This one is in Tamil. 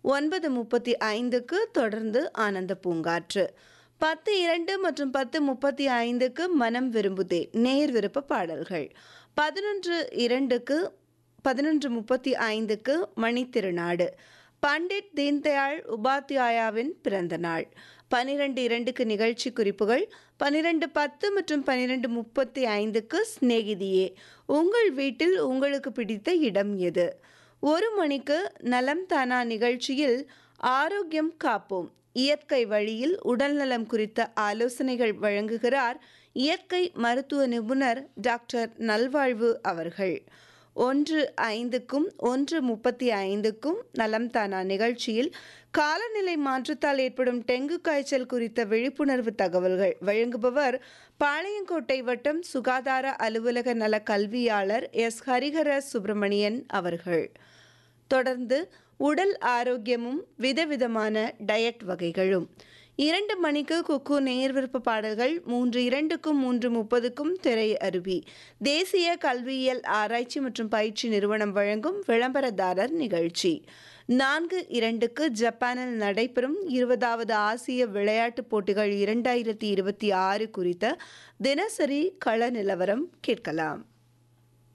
ஒன்பது முப்பத்தி ஐந்துக்கு தொடர்ந்து ஆனந்த பூங்காற்று பத்து இரண்டு மற்றும் பத்து முப்பத்தி ஐந்துக்கு மனம் விரும்புதே நேர் விருப்ப பாடல்கள் பதினொன்று இரண்டுக்கு பதினொன்று முப்பத்தி ஐந்துக்கு மணித்திருநாடு பண்டிட் தீன்தயாள் உபாத்யாயாவின் பிறந்த நாள் பனிரெண்டு இரண்டுக்கு நிகழ்ச்சி குறிப்புகள் பனிரெண்டு பத்து மற்றும் பனிரெண்டு முப்பத்தி ஐந்துக்கு சிநேகிதியே உங்கள் வீட்டில் உங்களுக்கு பிடித்த இடம் எது ஒரு மணிக்கு நலம் தானா நிகழ்ச்சியில் ஆரோக்கியம் காப்போம் இயற்கை வழியில் உடல்நலம் குறித்த ஆலோசனைகள் வழங்குகிறார் இயற்கை மருத்துவ நிபுணர் டாக்டர் நல்வாழ்வு அவர்கள் ஒன்று ஐந்துக்கும் ஒன்று முப்பத்தி ஐந்துக்கும் நலம் தானா நிகழ்ச்சியில் காலநிலை மாற்றத்தால் ஏற்படும் டெங்கு காய்ச்சல் குறித்த விழிப்புணர்வு தகவல்கள் வழங்குபவர் பாளையங்கோட்டை வட்டம் சுகாதார அலுவலக நல கல்வியாளர் எஸ் ஹரிஹர சுப்பிரமணியன் அவர்கள் தொடர்ந்து உடல் ஆரோக்கியமும் விதவிதமான டயட் வகைகளும் இரண்டு மணிக்கு குக்கு நேர் விருப்ப பாடல்கள் மூன்று இரண்டுக்கும் மூன்று முப்பதுக்கும் திரை அருவி தேசிய கல்வியியல் ஆராய்ச்சி மற்றும் பயிற்சி நிறுவனம் வழங்கும் விளம்பரதாரர் நிகழ்ச்சி நான்கு இரண்டுக்கு ஜப்பானில் நடைபெறும் இருபதாவது ஆசிய விளையாட்டுப் போட்டிகள் இரண்டாயிரத்தி இருபத்தி ஆறு குறித்த தினசரி கள நிலவரம் கேட்கலாம்